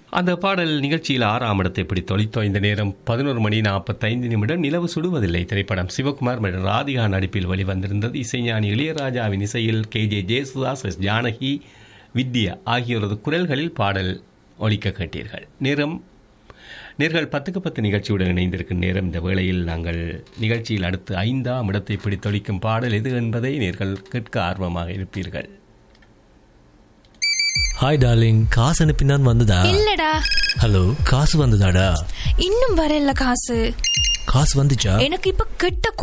அந்த பாடல் நிகழ்ச்சியில் ஆறாம் இடத்தை பிடித்தொழித்தோ இந்த நேரம் பதினோரு மணி நாற்பத்தைந்து நிமிடம் நிலவு சுடுவதில்லை திரைப்படம் சிவகுமார் மற்றும் ராதிகா நடிப்பில் வெளிவந்திருந்தது இசைஞானி இளையராஜாவின் இசையில் K J Yesudas S Janaki Vidya ஆகியோரது குரல்களில் பாடல் ஒலிக்க கேட்டீர்கள் நேரம் நேர்கள் பத்துக்கு பத்து நிகழ்ச்சியுடன் இணைந்திருக்கும் நேரம் இந்த வேளையில் நாங்கள் நிகழ்ச்சியில் அடுத்து ஐந்தாம் இடத்தை பிடித்தொழிக்கும் பாடல் எது என்பதை நேர்கள் கேட்க ஆர்வமாக இருப்பீர்கள் ஹாய் டார்லிங் காசு அனுப்பினான் வந்ததா இல்லடா ஹலோ காசு வந்ததாடா இன்னும் வரல காசு காசு வந்துச்சா எனக்கு இப்ப கெட்ட